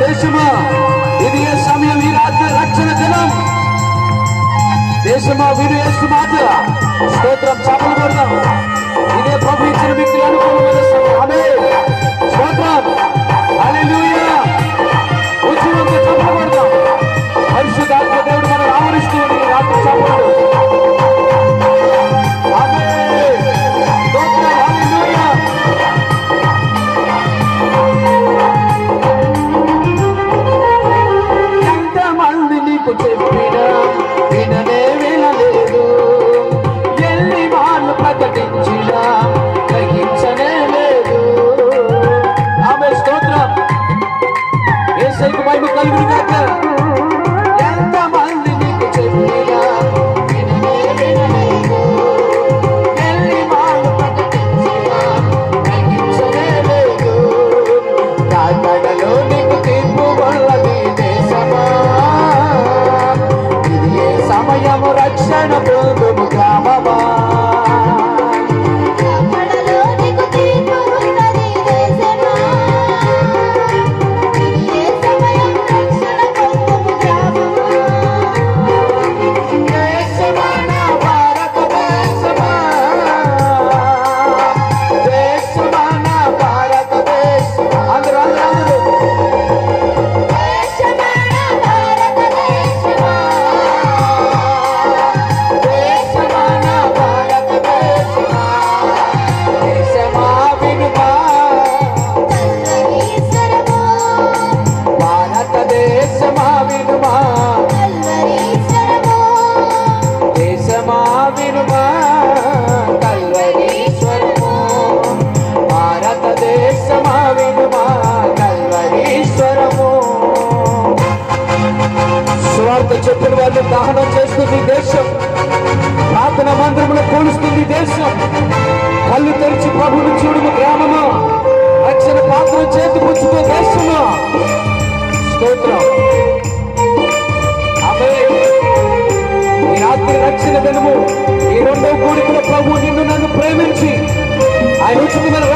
దేశమా ఇది ఏ సమయం ఈ రాత్రి రక్షణ దినం దేశమా వీరు వేస్తు మాట స్తోత్రం చాపలు కొడదాం ఇదే ప్రభు ఇచ్చిన వ్యక్తి అనుకూలమైన సమయం ఆమె స్తోత్రం హల్లెలూయా ఉచితంగా చాపలు కొడదాం పరిశుద్ధాత్మ దేవుడు మనం ఆవరిస్తూ ఉంది ఈ రాత్రి చాపలు ఆమేన్. స్తోత్రం హల్లెలూయా ఎంతమంది నీకు చెప్పినా విననే వినలేదు ఎన్ని వాళ్ళు ప్రకటించినా గ్రహించనే లేదు ఆమె స్తోత్రం ఏసైకు మహిమ కలుగును గాక ఎంతమంది నీకు చెప్పినా విననే వినలేదు ఎన్ని వాళ్ళు ప్రకటించినా గ్రహించనే లేదు కాకడలో నీకు తీర్పు వల్లది దేశమా ఇది ఏ సమయము రక్షణ పొందుము గ్రామమా కడలో నీకు తీర్పు ఉన్నది దేశమా ఇది ఏ సమయం రక్షణ పొందుము గ్రామమా దేశమా నా భారతదేశమా దేశమా నా భారతదేశమా అందరూ అందరూ అందరూ దేశమా నా భారతదేశమా దేశమా నా భారతదేశమా దేశమా వినుమా కల్వరీశ్వరమా భారతదేశమా వినుమా కల్వరీశ్వరమా దేశమా వినుమా కల్వరీశ్వరము భారతదేశమా వినుమా కల్వరీశ్వరము స్వార్థ చెప్పిన వాళ్ళు దహనం చేస్తుంది ఈ దేశం ప్రార్థన మందిరములు కూలుస్తుంది ఈ దేశం కళ్ళు తెరిచి ప్రభువును చూడుము గ్రామమా రక్షణ పాత్ర చేతి పుచ్చుకో దేశమా స్తోత్రం ఆమేన్. ఈ రాత్రి రక్షణ దినము ఈ రెండో కోరికల ప్రభు నిన్ను నన్ను ప్రేమించి ఆయన ఉచితమైన